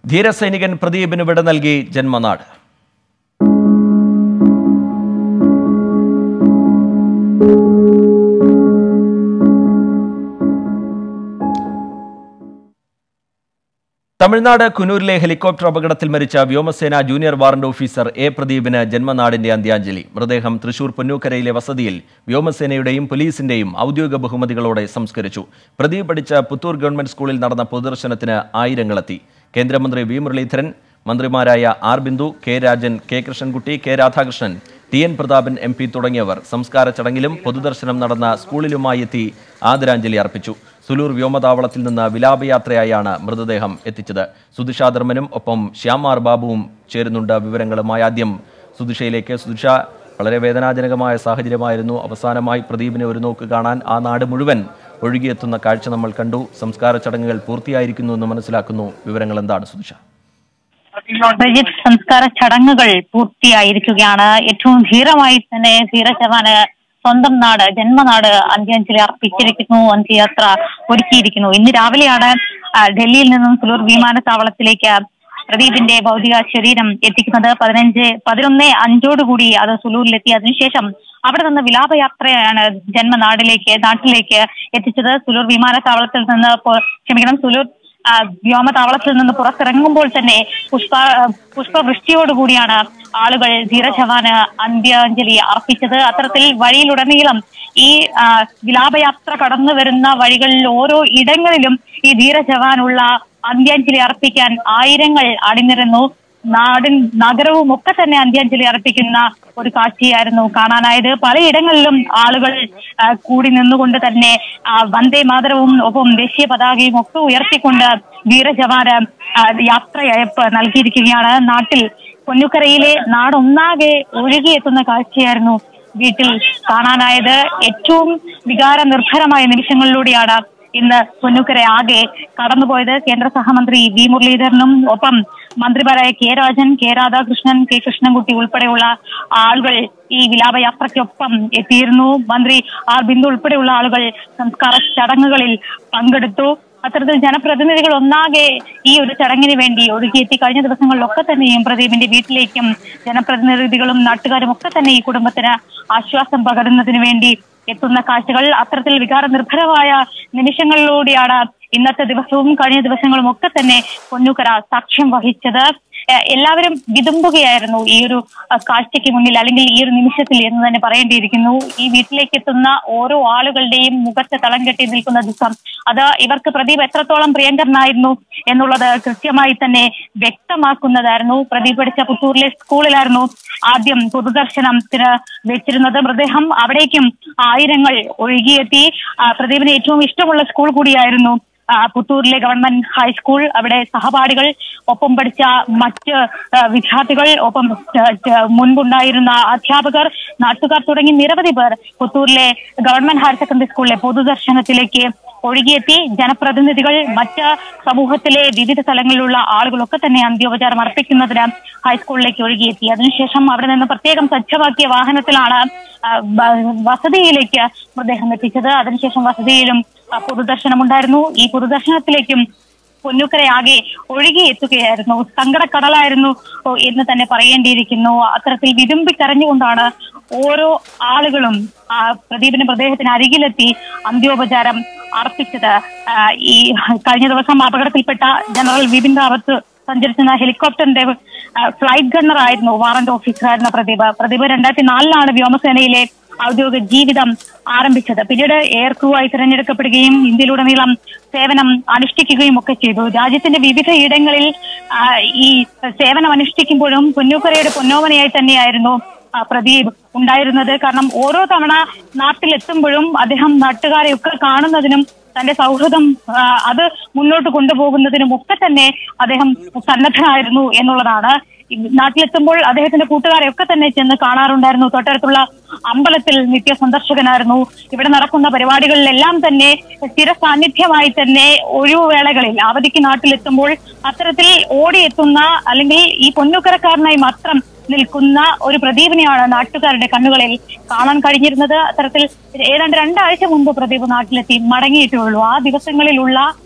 ധീരസൈനികൻ പ്രദീപിന് വിട നൽകി ജന്മനാട് തമിഴ്നാട് കുനൂരിലെ ഹെലികോപ്റ്റർ അപകടത്തിൽ മരിച്ച വ്യോമസേന ജൂനിയർ വാറന്റ് ഓഫീസർ എ പ്രദീപിന് ജന്മനാടിന്റെ അന്ത്യാഞ്ജലി മൃതദേഹം തൃശൂർ പൊന്നൂക്കരയിലെ വസതിയിൽ വ്യോമസേനയുടെയും പോലീസിന്റെയും ഔദ്യോഗിക ബഹുമതികളോടെ സംസ്കരിച്ചു പ്രദീപ് പഠിച്ച പുത്തൂർ ഗവൺമെന്റ് സ്കൂളിൽ നടന്ന പൊതുദർശനത്തിന് ആയിരങ്ങളെത്തി കേന്ദ്രമന്ത്രി വി മുരളീധരൻ മന്ത്രിമാരായ R Bindu K Rajan K Krishnankutty K Radhakrishnan T N Prathapan M P തുടങ്ങിയവർ സംസ്കാര ചടങ്ങിലും പൊതുദർശനം നടന്ന സ്കൂളിലുമായി എത്തി ആദരാഞ്ജലി അർപ്പിച്ചു സുലൂർ വ്യോമതാവളത്തിൽ നിന്ന് വിലാപയാത്രയായാണ് മൃതദേഹം എത്തിച്ചത് സുധിഷ ധർമ്മനും ഒപ്പം ശ്യാമാർ ബാബുവും ചേരുന്നുണ്ട് വിവരങ്ങളുമായി ആദ്യം സുധിഷയിലേക്ക് സുധിഷ വളരെ വേദനാജനകമായ സാഹചര്യമായിരുന്നു അവസാനമായി പ്രദീപിനെ ഒരു നോക്ക് കാണാൻ ആ നാട് മുഴുവൻ ഒഴുകിയെത്തുന്ന കാഴ്ച നമ്മൾ കണ്ടു സംസ്കാര ചടങ്ങുകൾ പൂർത്തിയായിരിക്കുന്നു എന്ന് മനസ്സിലാക്കുന്നു വിവരങ്ങൾ എന്താണ് സുധിഷ ബജറ്റ് സംസ്കാര ചടങ്ങുകൾ പൂർത്തിയായിരിക്കുകയാണ് ഏറ്റവും ധീരമായി തന്നെ ധീരജവാന് സ്വന്തം നാട് ജന്മനാട് അന്ത്യാഞ്ജലി അർപ്പിച്ചിരിക്കുന്നു അന്ത്യയാത്ര ഒരുക്കിയിരിക്കുന്നു ഇന്ന് രാവിലെയാണ് ആ, ഡൽഹിയിൽ നിന്നും സുലൂർ വിമാനത്താവളത്തിലേക്ക് പ്രദീപിന്റെ ഭൗതിക ശരീരം എത്തിക്കുന്നത് പതിനഞ്ച് പതിനൊന്ന് അഞ്ചോടുകൂടി അത് സുലൂരിലെത്തി അതിനുശേഷം അവിടെ നിന്ന് വിലാപയാത്രയാണ് ജന്മനാടിലേക്ക് നാട്ടിലേക്ക് എത്തിച്ചത് സുലൂർ വിമാനത്താവളത്തിൽ നിന്ന് പോ- ക്ഷമിക്കണം സുലൂർ ആ, വ്യോമതാവളത്തിൽ നിന്ന് പുറത്തിറങ്ങുമ്പോൾ തന്നെ പുഷ്പ പുഷ്പവൃഷ്ടിയോടുകൂടിയാണ് ആളുകൾ ധീരജവാന് അന്ത്യാഞ്ജലി അർപ്പിച്ചത് അത്തരത്തിൽ വഴിയിലുടനീളം ഈ ആ, വിലാപയാത്ര കടന്നു വരുന്ന വഴികളിൽ ഓരോ ഇടങ്ങളിലും ഈ ധീരജവാനുള്ള അന്ത്യാഞ്ജലി അർപ്പിക്കാൻ ആയിരങ്ങൾ അണിനിരന്നു നാടിൻ നഗരവും ഒക്കെ തന്നെ അന്ത്യാഞ്ജലി അർപ്പിക്കുന്ന ഒരു കാഴ്ചയായിരുന്നു കാണാനായത് പലയിടങ്ങളിലും ആളുകൾ ആ, കൂടി നിന്നുകൊണ്ട് തന്നെ ആ, വന്ദേ മാതരവും ഒപ്പം ദേശീയ പതാകയും ഒക്കെ ഉയർത്തിക്കൊണ്ട് വീരജവാന് ആ, യാത്രയയപ്പ് നൽകിയിരിക്കുകയാണ് നാട്ടിൽ പൊന്നുക്കരയിലെ നാടൊന്നാകെ ഒഴുകിയെത്തുന്ന കാഴ്ചയായിരുന്നു വീട്ടിൽ കാണാനായത് ഏറ്റവും വികാര നിർഭരമായ നിമിഷങ്ങളിലൂടെയാണ് ഇന്ന് പൊന്നുക്കര ആകെ കടന്നുപോയത് കേന്ദ്ര സഹമന്ത്രി വി മുരളീധരനും ഒപ്പം മന്ത്രിമാരായ K Rajan K Radhakrishnan K Krishnankutty ഉൾപ്പെടെയുള്ള ആളുകൾ ഈ വിലാപയാത്രയ്ക്കൊപ്പം എത്തിയിരുന്നു മന്ത്രി ആർ ബിന്ദു ഉൾപ്പെടെയുള്ള ആളുകൾ സംസ്കാര ചടങ്ങുകളിൽ പങ്കെടുത്തു അത്തരത്തിൽ ജനപ്രതിനിധികൾ ഒന്നാകെ ഈ ഒരു ചടങ്ങിന് വേണ്ടി ഒഴുകിയെത്തി കഴിഞ്ഞ ദിവസങ്ങളിലൊക്കെ തന്നെയും പ്രദീപിന്റെ വീട്ടിലേക്കും ജനപ്രതിനിധികളും നാട്ടുകാരും ഒക്കെ തന്നെ ഈ കുടുംബത്തിന് ആശ്വാസം പകരുന്നതിന് വേണ്ടി എത്തുന്ന കാഴ്ചകൾ അത്തരത്തിൽ വികാര നിർഭരമായ നിമിഷങ്ങളിലൂടെയാണ് ഇന്നത്തെ ദിവസവും കഴിഞ്ഞ ദിവസങ്ങളും ഒക്കെ തന്നെ പൊന്നുകര സാക്ഷ്യം വഹിച്ചത് ഏഹ് എല്ലാവരും വിതുമ്പുകയായിരുന്നു ഈ ഒരു അഹ് കാഴ്ചയ്ക്ക് മുന്നിൽ അല്ലെങ്കിൽ ഈ ഒരു നിമിഷത്തിൽ എന്ന് തന്നെ പറയേണ്ടിയിരിക്കുന്നു ഈ വീട്ടിലേക്ക് എത്തുന്ന ഓരോ ആളുകളുടെയും മുഖത്ത് തളം കെട്ടി നിൽക്കുന്ന ദിവസം അത് ഇവർക്ക് പ്രദീപ് എത്രത്തോളം പ്രിയങ്കരനായിരുന്നു എന്നുള്ളത് കൃത്യമായി തന്നെ വ്യക്തമാക്കുന്നതായിരുന്നു പ്രദീപ് പഠിച്ച പുത്തൂരിലെ സ്കൂളിലായിരുന്നു ആദ്യം പൊതുദർശനത്തിന് വെച്ചിരുന്നത് മൃതദേഹം അവിടേക്കും ആയിരങ്ങൾ ഒഴുകിയെത്തി ആ, പ്രദീപിന് ഏറ്റവും ഇഷ്ടമുള്ള സ്കൂൾ കൂടിയായിരുന്നു ആ, പുത്തൂരിലെ ഗവൺമെന്റ് ഹൈസ്കൂൾ അവിടെ സഹപാഠികൾ ഒപ്പം പഠിച്ച മറ്റ് ആ, വിദ്യാർത്ഥികൾ ഒപ്പം ആ, ആ, മുൻപുണ്ടായിരുന്ന അധ്യാപകർ നാട്ടുകാർ തുടങ്ങി നിരവധി പേർ പുത്തൂരിലെ ഗവൺമെന്റ് ഹയർ സെക്കൻഡറി സ്കൂളിലെ പൊതുദർശനത്തിലേക്ക് ഒഴുകിയെത്തി ജനപ്രതിനിധികൾ മറ്റ് സമൂഹത്തിലെ വിവിധ സ്ഥലങ്ങളിലുള്ള ആളുകളൊക്കെ തന്നെ അന്ത്യോപചാരം അർപ്പിക്കുന്നതിന് ഹൈസ്കൂളിലേക്ക് ഒഴുകിയെത്തി അതിനുശേഷം അവിടെ നിന്ന് പ്രത്യേകം സജ്ജമാക്കിയ വാഹനത്തിലാണ് ആ, ബ- വസതിയിലേക്ക് മൃതദേഹം എത്തിച്ചത് അതിനുശേഷം വസതിയിലും ആ, പൊതുദർശനമുണ്ടായിരുന്നു ഈ പൊതുദർശനത്തിലേക്കും പൊന്നുക്കരയാകെ ഒഴുകിയെത്തുകയായിരുന്നു സങ്കടക്കടലായിരുന്നു ഓ, എന്ന് തന്നെ പറയേണ്ടിയിരിക്കുന്നു അത്തരത്തിൽ വിതുമ്പി കരഞ്ഞുകൊണ്ടാണ് ഓരോ ആളുകളും ആ പ്രദീപിന്റെ മൃതദേഹത്തിന് അരികിലെത്തി അന്ത്യോപചാരം അർപ്പിച്ചത് ആ, ഈ കഴിഞ്ഞ ദിവസം അപകടത്തിൽപ്പെട്ട ജനറൽ വിപിൻ റാവത്ത് സഞ്ചരിച്ചിരുന്ന ഹെലികോപ്റ്ററിന്റെ ആ, ഫ്ലൈറ്റ് ഗണ്ണർ ആയിരുന്നു വാറന്റ് ഓഫീസറായിരുന്ന പ്രദീപ് പ്രദീപ് രണ്ടായിരത്തി നാലിലാണ് വ്യോമസേനയിലെ ഔദ്യോഗിക ജീവിതം ആരംഭിച്ചത് പിന്നീട് എയർ ക്രൂ ആയി തിരഞ്ഞെടുക്കപ്പെടുകയും ഇന്ത്യയിലുടനീളം സേവനം അനുഷ്ഠിക്കുകയും ഒക്കെ ചെയ്തു രാജ്യത്തിന്റെ വിവിധ ഇടങ്ങളിൽ ആ, ഈ സേവനം അനുഷ്ഠിക്കുമ്പോഴും പൊന്നൂക്കരയുടെ പൊന്നോമനയായി തന്നെയായിരുന്നു ആ, പ്രദീപ് ഉണ്ടായിരുന്നത് കാരണം ഓരോ തവണ നാട്ടിലെത്തുമ്പോഴും അദ്ദേഹം നാട്ടുകാരെയൊക്കെ കാണുന്നതിനും തന്റെ സൗഹൃദം ആ, അത് മുന്നോട്ട് കൊണ്ടുപോകുന്നതിനും ഒക്കെ തന്നെ അദ്ദേഹം സന്നദ്ധനായിരുന്നു എന്നുള്ളതാണ് ഈ നാട്ടിലെത്തുമ്പോൾ അദ്ദേഹത്തിന്റെ കൂട്ടുകാരെയൊക്കെ തന്നെ ചെന്ന് കാണാറുണ്ടായിരുന്നു തൊട്ടടുത്തുള്ള അമ്പലത്തിൽ നിത്യ സന്ദർശകനായിരുന്നു ഇവിടെ നടക്കുന്ന പരിപാടികളിലെല്ലാം തന്നെ സ്ഥിര സാന്നിധ്യമായി തന്നെ ഒഴിവുവേളകളിൽ അവധിക്ക് നാട്ടിലെത്തുമ്പോൾ അത്തരത്തിൽ ഓടിയെത്തുന്ന അല്ലെങ്കിൽ ഈ പൊന്നുക്കരക്കാരനായി മാത്രം നിൽക്കുന്ന ഒരു പ്രദീപിനെയാണ് നാട്ടുകാരുടെ കണ്ണുകളിൽ കാണാൻ കഴിഞ്ഞിരുന്നത് അത്തരത്തിൽ ഏതാണ്ട് രണ്ടാഴ്ച മുമ്പ് പ്രദീപ് നാട്ടിലെത്തി മടങ്ങിയിട്ടേ ഉള്ളൂ ആ ദിവസങ്ങളിലുള്ള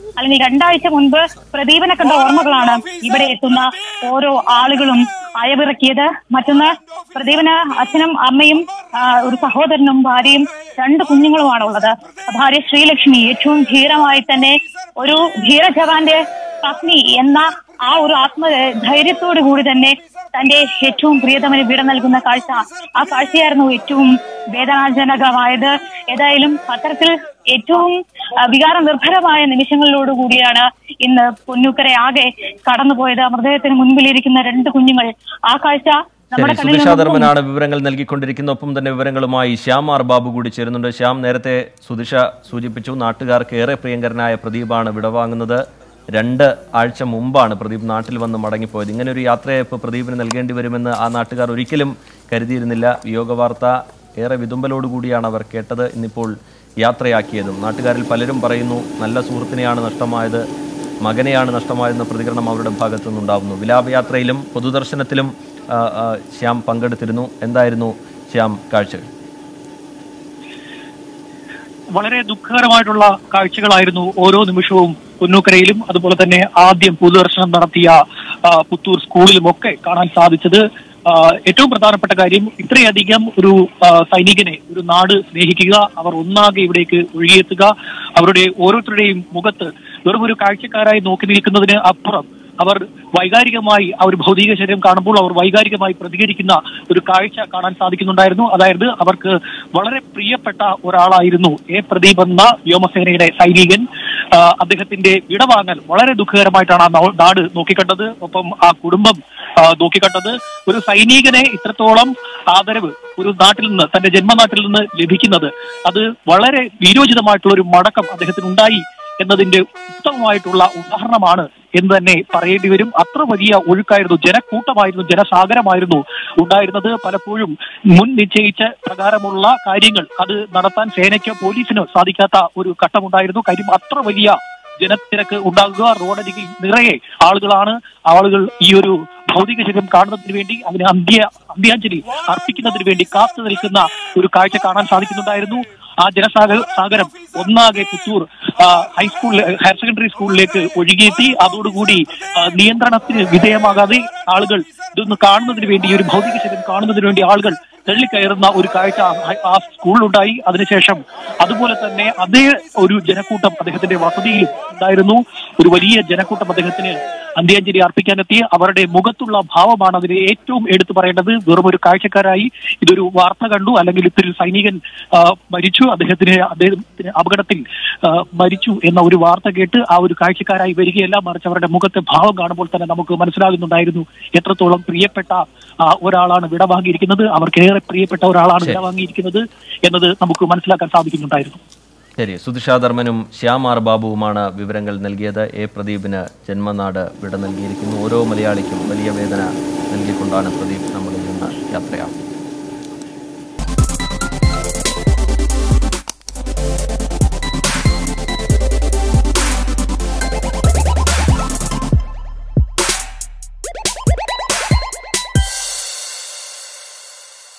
അല്ലെങ്കിൽ രണ്ടാഴ്ച മുൻപ് പ്രദീപനെ കണ്ട ഓർമ്മകളാണ് ഇവിടെ എത്തുന്ന ഓരോ ആളുകളും അയവിറക്കിയത് മറ്റൊന്ന് പ്രദീപന് അച്ഛനും അമ്മയും ആ, ഒരു സഹോദരനും ഭാര്യയും രണ്ട് കുഞ്ഞുങ്ങളുമാണ് ഉള്ളത് ഭാര്യ ശ്രീലക്ഷ്മി ഏറ്റവും ധീരമായി തന്നെ ഒരു ധീര ജവാന്റെ പത്നി എന്ന ആ ഒരു ആത്മധൈര്യത്തോടു കൂടി തന്നെ തന്റെ ഏറ്റവും പ്രിയതമന് വിട നൽകുന്ന കാഴ്ച ആ കാഴ്ചയായിരുന്നു ഏറ്റവും വേദനാജനകമായത് ഏതായാലും അത്തരത്തിൽ ഏറ്റവും ആ, വികാര നിർഭരമായ നിമിഷങ്ങളിലോട് കൂടിയാണ് ഇന്ന് പൊന്നൂക്കര ആകെ കടന്നുപോയത് മൃതദേഹത്തിന് മുൻപിലിരിക്കുന്ന രണ്ട് കുഞ്ഞുങ്ങൾ ആ കാഴ്ച നമ്മുടെ ശരി കണ്ണിൽ സുധിഷ നിന്നും ധർമ്മനാണ് വിവരങ്ങൾ നൽകിക്കൊണ്ടിരിക്കുന്ന ഒപ്പം തന്നെ വിവരങ്ങളുമായി ശ്യാം ആർ ബാബു കൂടി ചേരുന്നുണ്ട് ശ്യാം നേരത്തെ സുധിഷ സൂചിപ്പിച്ചു നാട്ടുകാർക്ക് ഏറെ പ്രിയങ്കരനായ പ്രദീപാണ് വിടവാങ്ങുന്നത് രണ്ട് ആഴ്ച മുമ്പാണ് പ്രദീപ് നാട്ടിൽ വന്ന് മടങ്ങിപ്പോയത് ഇങ്ങനെ ഒരു യാത്രയയപ്പ് പ്രദീപിന് നൽകേണ്ടി വരുമെന്ന് ആ നാട്ടുകാർ ഒരിക്കലും കരുതിയിരുന്നില്ല വിയോഗ വാർത്ത ഏറെ വിതുമ്പലോടുകൂടിയാണ് അവർ കേട്ടത് ഇന്നിപ്പോൾ യാത്രയാക്കിയതും നാട്ടുകാരിൽ പലരും പറയുന്നു നല്ല സുഹൃത്തിനെയാണ് നഷ്ടമായത് മകനെയാണ് നഷ്ടമായതെന്ന പ്രതികരണം അവരുടെ ഭാഗത്തു നിന്നുണ്ടാവുന്നു വിലാപയാത്രയിലും പൊതുദർശനത്തിലും ആ, ആ, ശ്യാം പങ്കെടുത്തിരുന്നു എന്തായിരുന്നു ശ്യാം കാഴ്ചകൾ വളരെ ദുഃഖകരമായിട്ടുള്ള കാഴ്ചകളായിരുന്നു ഓരോ നിമിഷവും പൊന്നൂക്കരയിലും അതുപോലെ തന്നെ ആദ്യം പൊതുദർശനം നടത്തിയ ആ, പുത്തൂർ സ്കൂളിലും ഒക്കെ കാണാൻ സാധിച്ചത് ആ, ഏറ്റവും പ്രധാനപ്പെട്ട കാര്യം ഇത്രയധികം ഒരു ആ, സൈനികനെ ഒരു നാട് സ്നേഹിക്കുക അവർ ഒന്നാകെ ഇവിടേക്ക് ഒഴുകിയെത്തുക അവരുടെ ഓരോരുത്തരുടെയും മുഖത്ത് വെറും ഒരു കാഴ്ചക്കാരായി നോക്കി നിൽക്കുന്നതിന് അപ്പുറം അവർ വൈകാരികമായി ആ ഒരു ഭൗതിക ശരീരം കാണുമ്പോൾ അവർ വൈകാരികമായി പ്രതികരിക്കുന്ന ഒരു കാഴ്ച കാണാൻ സാധിക്കുന്നുണ്ടായിരുന്നു അതായത് അവർക്ക് വളരെ പ്രിയപ്പെട്ട ഒരാളായിരുന്നു എ പ്രദീപ് എന്ന വ്യോമസേനയുടെ സൈനികൻ ആ, അദ്ദേഹത്തിന്റെ വിടവാങ്ങൽ വളരെ ദുഃഖകരമായിട്ടാണ് ആ നോ- നാട് നോക്കിക്കണ്ടത് ഒപ്പം ആ കുടുംബം ആ, നോക്കിക്കണ്ടത് ഒരു സൈനികനെ ഇത്രത്തോളം ആദരവ് ഒരു നാട്ടിൽ നിന്ന് തന്റെ ജന്മനാട്ടിൽ നിന്ന് ലഭിക്കുന്നത് അത് വളരെ വീരോചിതമായിട്ടുള്ള ഒരു മടക്കം അദ്ദേഹത്തിന് ഉണ്ടായി എന്നതിന്റെ ഉത്തമമായിട്ടുള്ള ഉദാഹരണമാണ് എന്ന് തന്നെ പറയേണ്ടി വരും അത്ര വലിയ ഒഴുക്കായിരുന്നു ജനക്കൂട്ടമായിരുന്നു ജനസാഗരമായിരുന്നു ഉണ്ടായിരുന്നത് പലപ്പോഴും മുൻ നിശ്ചയിച്ച പ്രകാരമുള്ള കാര്യങ്ങൾ അത് നടത്താൻ സേനയ്ക്കോ പോലീസിനോ സാധിക്കാത്ത ഒരു ഘട്ടമുണ്ടായിരുന്നു കാര്യം അത്ര വലിയ ജനത്തിരക്ക് ഉണ്ടാകുക റോഡരികിൽ നിറയെ ആളുകളാണ് ആളുകൾ ഈ ഒരു ഭൗതിക ശരീരം കാണുന്നതിന് വേണ്ടി അതിന് അന്ത്യ അന്ത്യാഞ്ജലി അർപ്പിക്കുന്നതിന് വേണ്ടി കാത്തു നിൽക്കുന്ന ഒരു കാഴ്ച കാണാൻ സാധിക്കുന്നുണ്ടായിരുന്നു ആ ജനസാഗ സാഗരം ഒന്നാകെ പുത്തൂർ ആ, ഹൈസ്കൂൾ ഹയർ സെക്കൻഡറി സ്കൂളിലേക്ക് ഒഴുകിയെത്തി അതോടുകൂടി ആ, നിയന്ത്രണത്തിന് വിധേയമാകാതെ ആളുകൾ ഇതൊന്ന് കാണുന്നതിന് വേണ്ടി ഈ ഒരു ഭൗതിക ശരീരം കാണുന്നതിന് വേണ്ടി ആളുകൾ തള്ളിക്കയറുന്ന ഒരു കാഴ്ച ആ- ആ സ്കൂളിലുണ്ടായി അതിനുശേഷം അതുപോലെ തന്നെ അതേ ഒരു ജനക്കൂട്ടം അദ്ദേഹത്തിന്റെ വസതിയിലും ഉണ്ടായിരുന്നു ഒരു വലിയ ജനക്കൂട്ടം അദ്ദേഹത്തിന് അന്ത്യാഞ്ജലി അർപ്പിക്കാനെത്തി അവരുടെ മുഖത്തുള്ള ഭാവമാണ് അതിന് ഏറ്റവും എടുത്തു പറയേണ്ടത് വെറും ഒരു കാഴ്ചക്കാരായി ഇതൊരു വാർത്ത കണ്ടു അല്ലെങ്കിൽ ഇത്തിരി സൈനികൻ ആ, മരിച്ചു അദ്ദേഹത്തിന് അദ്ദേഹത്തിന് അപകടത്തിൽ ആ, മരിച്ചു എന്ന ഒരു വാർത്ത കേട്ട് ആ ഒരു കാഴ്ചക്കാരായി വരികയല്ല മറിച്ച് അവരുടെ മുഖത്തെ ഭാവം കാണുമ്പോൾ തന്നെ നമുക്ക് മനസ്സിലാകുന്നുണ്ടായിരുന്നു എത്രത്തോളം പ്രിയപ്പെട്ട ആ, ഒരാളാണ് വിടവാങ്ങിയിരിക്കുന്നത് അവർക്ക് ഏറെ പ്രിയപ്പെട്ട ഒരാളാണ് ശരി. വിടവാങ്ങിയിരിക്കുന്നത് എന്നത് നമുക്ക് മനസ്സിലാക്കാൻ സാധിക്കുന്നുണ്ടായിരുന്നു ശരി സുധിഷ ധർമ്മനും ശ്യാം ആർ ബാബുവുമാണ് വിവരങ്ങൾ നൽകിയത് എ പ്രദീപിന് ജന്മനാട് വിട നൽകിയിരിക്കുന്നു ഓരോ മലയാളിക്കും വലിയ വേദന നൽകിക്കൊണ്ടാണ് പ്രദീപ് നമ്മളിൽ നിന്ന് യാത്രയാവുന്നത്